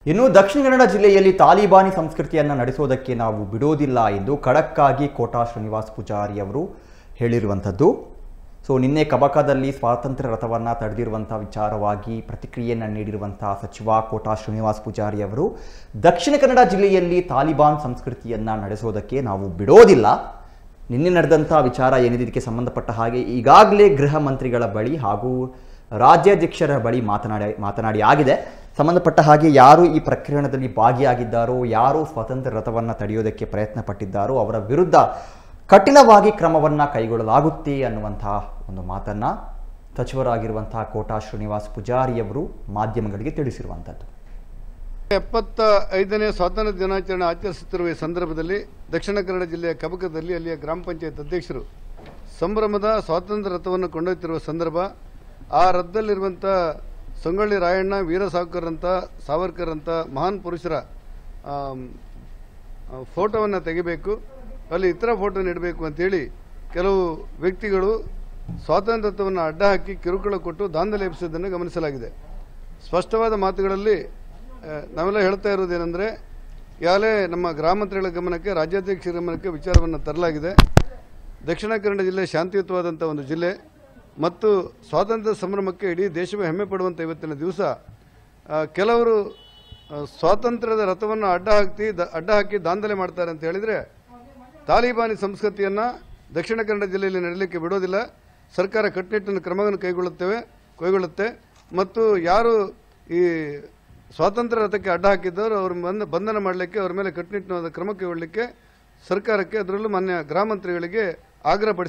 ಇನ್ನು ದಕ್ಷಿಣ ಕನ್ನಡ ಜಿಲ್ಲೆಯಲ್ಲಿ ತಾಲಿಬಾನಿ ಸಂಸ್ಕೃತಿಯನ್ನು ನಡೆಸೋದಕ್ಕೆ ನಾವು ಬಿಡೋದಿಲ್ಲ ಎಂದು ಖಡಕ್ಕಾಗಿ ಕೋಟಾ ಶ್ರೀನಿವಾಸ್ ಪೂಜಾರಿ ಅವರು ಹೇಳಿರುವಂಥದ್ದು ಸೊ ನಿನ್ನೆ ಕಬಕದಲ್ಲಿ ಸ್ವಾತಂತ್ರ್ಯ ರಥವನ್ನು ತಡೆದಿರುವಂಥ ವಿಚಾರವಾಗಿ ಪ್ರತಿಕ್ರಿಯೆಯನ್ನು ನೀಡಿರುವಂಥ ಸಚಿವ ಕೋಟಾ ಶ್ರೀನಿವಾಸ್ ಪೂಜಾರಿ ಅವರು ದಕ್ಷಿಣ ಕನ್ನಡ ಜಿಲ್ಲೆಯಲ್ಲಿ ತಾಲಿಬಾನ್ ಸಂಸ್ಕೃತಿಯನ್ನು ನಡೆಸೋದಕ್ಕೆ ನಾವು ಬಿಡೋದಿಲ್ಲ ನಿನ್ನೆ ನಡೆದಂಥ ವಿಚಾರ ಏನಿದೆ ಇದಕ್ಕೆ ಸಂಬಂಧಪಟ್ಟ ಹಾಗೆ ಈಗಾಗಲೇ ಗೃಹ ಮಂತ್ರಿಗಳ ಬಳಿ ಹಾಗೂ ರಾಜ್ಯಾಧ್ಯಕ್ಷರ ಬಳಿ ಮಾತನಾಡಿ ಮಾತನಾಡಿ ಆಗಿದೆ ಸಂಬಂಧಪಟ್ಟ ಹಾಗೆ ಯಾರು ಈ ಪ್ರಕರಣದಲ್ಲಿ ಭಾಗಿಯಾಗಿದ್ದಾರೋ ಯಾರು ಸ್ವಾತಂತ್ರ್ಯ ರಥವನ್ನು ತಡೆಯೋದಕ್ಕೆ ಪ್ರಯತ್ನ ಪಟ್ಟಿದ್ದಾರೋ ಅವರ ವಿರುದ್ಧ ಕಠಿಣವಾಗಿ ಕ್ರಮವನ್ನು ಕೈಗೊಳ್ಳಲಾಗುತ್ತೆ ಅನ್ನುವಂತಹ ಒಂದು ಮಾತನ್ನು ಸಚಿವರಾಗಿರುವಂತಹ ಕೋಟಾ ಶ್ರೀನಿವಾಸ್ ಪೂಜಾರಿಯವರು ಮಾಧ್ಯಮಗಳಿಗೆ ತಿಳಿಸಿರುವಂಥದ್ದು ಎಪ್ಪತ್ತ ಐದನೇ ಸ್ವಾತಂತ್ರ್ಯ ದಿನಾಚರಣೆ ಆಚರಿಸುತ್ತಿರುವ ಈ ಸಂದರ್ಭದಲ್ಲಿ ದಕ್ಷಿಣ ಕನ್ನಡ ಜಿಲ್ಲೆಯ ಕಬಕದಲ್ಲಿ ಅಲ್ಲಿಯ ಗ್ರಾಮ ಪಂಚಾಯತ್ ಅಧ್ಯಕ್ಷರು ಸಂಭ್ರಮದ ಸ್ವಾತಂತ್ರ್ಯ ರಥವನ್ನು ಕೊಂಡೊಯ್ತಿರುವ ಸಂದರ್ಭ ಆ ರಥದಲ್ಲಿರುವಂಥ ಸಂಗೊಳ್ಳಿ ರಾಯಣ್ಣ ವೀರ ಸಾವರ್ಕರ್ ಅಂತ ಸಾವರ್ಕರ್ ಅಂತ ಮಹಾನ್ ಪುರುಷರ ಆಮ್, ಆ, ಫೋಟೋವನ್ನು ತೆಗಿಬೇಕು ಅಲ್ಲಿ ಇತರ ಫೋಟೋ ನೀಡಬೇಕು ಅಂತೇಳಿ ಕೆಲವು ವ್ಯಕ್ತಿಗಳು ಸ್ವಾತಂತ್ರ್ಯ ರಥವನ್ನು ಅಡ್ಡ ಹಾಕಿ ಕಿರುಕುಳ ಕೊಟ್ಟು ದಾಂಧಲೆ ಎಬ್ಬಿಸೋದನ್ನು ಗಮನಿಸಲಾಗಿದೆ ಸ್ಪಷ್ಟವಾದ ಮಾತುಗಳಲ್ಲಿ ಆ, ನಾವೆಲ್ಲ ಹೇಳ್ತಾ ಇರೋದೇನೆಂದರೆ ಈಗಾಗಲೇ ನಮ್ಮ ಗ್ರಾಮ ಮಂತ್ರಿಗಳ ಗಮನಕ್ಕೆ ರಾಜ್ಯಾಧ್ಯಕ್ಷರ ಗಮನಕ್ಕೆ ವಿಚಾರವನ್ನು ತರಲಾಗಿದೆ ದಕ್ಷಿಣ ಕನ್ನಡ ಜಿಲ್ಲೆ ಶಾಂತಿಯುತವಾದಂಥ ಒಂದು ಜಿಲ್ಲೆ ಮತ್ತು ಸ್ವಾತಂತ್ರ್ಯ ಸಂಭ್ರಮಕ್ಕೆ ಇಡೀ ದೇಶವೇ ಹೆಮ್ಮೆ ಪಡುವಂಥ ಇವತ್ತಿನ ದಿವಸ ಆ, ಕೆಲವರು ಆ, ಸ್ವಾತಂತ್ರ್ಯದ ರಥವನ್ನು ಅಡ್ಡ ಹಾಕಿ ದ- ಅಡ್ಡ ಹಾಕಿ ದಾಂಧಲೆ ಮಾಡ್ತಾರೆ ಅಂತ ಹೇಳಿದರೆ ತಾಲಿಬಾನಿ ಸಂಸ್ಕೃತಿಯನ್ನು ದಕ್ಷಿಣ ಕನ್ನಡ ಜಿಲ್ಲೆಯಲ್ಲಿ ನಡೆಯಲಿಕ್ಕೆ ಬಿಡೋದಿಲ್ಲ ಸರ್ಕಾರ ಕಟ್ಟುನಿಟ್ಟಿನ ಕ್ರಮವನ್ನು ಕೈಗೊಳ್ಳುತ್ತೇವೆ ಕೈಗೊಳ್ಳುತ್ತೆ ಮತ್ತು ಯಾರು ಈ ಸ್ವಾತಂತ್ರ್ಯ ರಥಕ್ಕೆ ಅಡ್ಡ ಹಾಕಿದ್ದವರು ಅವ್ರ ಬಂದ ಬಂಧನ ಮಾಡಲಿಕ್ಕೆ ಅವ್ರ ಮೇಲೆ ಕಟ್ಟುನಿಟ್ಟಿನ ಕ್ರಮ ಕೈಗೊಳ್ಳಲಿಕ್ಕೆ ಸರ್ಕಾರಕ್ಕೆ ಅದರಲ್ಲೂ ಮಾನ್ಯ ಗೃಹ ಮಂತ್ರಿಗಳಿಗೆ ಆಗ್ರಹಪಡಿಸಿ